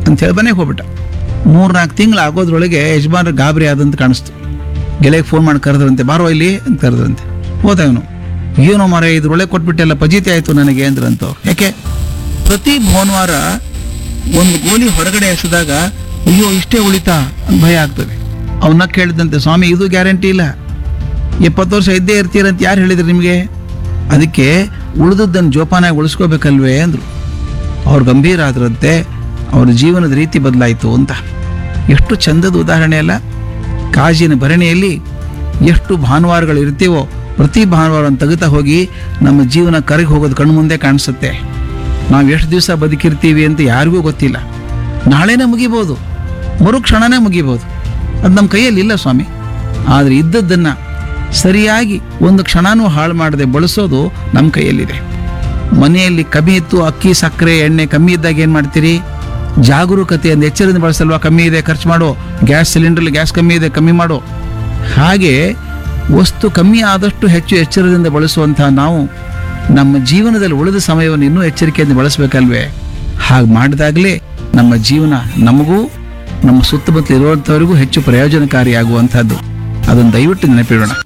ಅಂತ ಹೇಳಿ ಮನೆಗೆ ಹೋಗ್ಬಿಟ್ಟ ಮೂರ್ನಾಲ್ಕು ತಿಂಗಳು ಆಗೋದ್ರೊಳಗೆ ಯಜಮಾನ್ರ ಗಾಬರಿ ಆದಂತ ಕಾಣಿಸ್ತು ಗೆಳೆಗೆ ಫೋನ್ ಮಾಡಿ ಕರೆದ್ರಂತೆ ಬಾರೋ ಇಲ್ಲಿ ಅಂತ ಕರೆದ್ರಂತೆ ಹೋದ ಇವನು ಏನೋ ಮರ ಇದ್ರೊಳಗೆ ಕೊಟ್ಬಿಟ್ಟೆಲ್ಲ ಪಜೀತಿ ಆಯ್ತು ನನಗೆ ಅಂದ್ರಂತ ಅವ್ರು. ಯಾಕೆ ಪ್ರತಿ ಭಾನುವಾರ ಒಂದು ಗೋಲಿ ಹೊರಗಡೆ ಎಸೆದಾಗ ಅಯ್ಯೋ ಇಷ್ಟೇ ಉಳಿತಾ ಅಂತ ಭಯ ಆಗ್ತದೆ ಅವನ್ನ ಕೇಳಿದಂತೆ ಸ್ವಾಮಿ ಇದು ಗ್ಯಾರಂಟಿ ಇಲ್ಲ ಎಪ್ಪತ್ತು ವರ್ಷ ಇದ್ದೇ ಇರ್ತೀರಂತ ಯಾರು ಹೇಳಿದ್ರು ನಿಮಗೆ ಅದಕ್ಕೆ ಉಳಿದದ್ದನ್ನು ಜೋಪಾನಾಗಿ ಉಳಿಸ್ಕೋಬೇಕಲ್ವೇ ಅಂದರು ಅವ್ರು ಗಂಭೀರ ಆದ್ರಂತೆ ಅವ್ರ ಜೀವನದ ರೀತಿ ಬದಲಾಯಿತು ಅಂತ ಎಷ್ಟು ಚಂದದ ಉದಾಹರಣೆ ಅಲ್ಲ ಕಾಜಿನ ಭರಣಿಯಲ್ಲಿ ಎಷ್ಟು ಭಾನುವಾರಗಳು ಇರ್ತೀವೋ ಪ್ರತಿ ಭಾನುವಾರವನ್ನು ತೆಗಿತಾ ಹೋಗಿ ನಮ್ಮ ಜೀವನ ಕರಗಿ ಹೋಗೋದು ಕಣ್ಣು ಮುಂದೆ ಕಾಣಿಸುತ್ತೆ ನಾವು ಎಷ್ಟು ದಿವಸ ಬದುಕಿರ್ತೀವಿ ಅಂತ ಯಾರಿಗೂ ಗೊತ್ತಿಲ್ಲ ನಾಳೆನೇ ಮುಗಿಬೋದು ಮರು ಕ್ಷಣನೇ ಮುಗಿಬೋದು ಅದು ನಮ್ಮ ಕೈಯಲ್ಲಿ ಇಲ್ಲ ಸ್ವಾಮಿ ಆದರೆ ಇದ್ದದ್ದನ್ನು ಸರಿಯಾಗಿ ಒಂದು ಕ್ಷಣನೂ ಹಾಳು ಮಾಡದೆ ಬಳಸೋದು ನಮ್ಮ ಕೈಯಲ್ಲಿದೆ ಮನೆಯಲ್ಲಿ ಕಮ್ಮಿ ಇತ್ತು ಅಕ್ಕಿ ಸಕ್ಕರೆ ಎಣ್ಣೆ ಕಮ್ಮಿ ಇದ್ದಾಗ ಏನು ಮಾಡ್ತೀರಿ ಜಾಗರೂಕತೆಯಿಂದ ಎಚ್ಚರದಿಂದ ಬಳಸಲ್ವಾ ಕಮ್ಮಿ ಇದೆ ಖರ್ಚು ಮಾಡು ಗ್ಯಾಸ್ ಸಿಲಿಂಡ್ರಲ್ಲಿ ಗ್ಯಾಸ್ ಕಮ್ಮಿ ಇದೆ ಕಮ್ಮಿ ಮಾಡು ಹಾಗೆ ವಸ್ತು ಕಮ್ಮಿ ಆದಷ್ಟು ಹೆಚ್ಚು ಎಚ್ಚರದಿಂದ ಬಳಸುವಂಥ ನಾವು ನಮ್ಮ ಜೀವನದಲ್ಲಿ ಉಳಿದ ಸಮಯವನ್ನು ಇನ್ನೂ ಎಚ್ಚರಿಕೆಯಿಂದ ಬಳಸಬೇಕಲ್ವೇ ಹಾಗೆ ಮಾಡಿದಾಗಲೇ ನಮ್ಮ ಜೀವನ ನಮಗೂ ನಮ್ಮ ಸುತ್ತಮುತ್ತ ಇರುವಂಥವರಿಗೂ ಹೆಚ್ಚು ಪ್ರಯೋಜನಕಾರಿಯಾಗುವಂಥದ್ದು ಅದನ್ನು ದಯವಿಟ್ಟು ನೆನಪಿಡೋಣ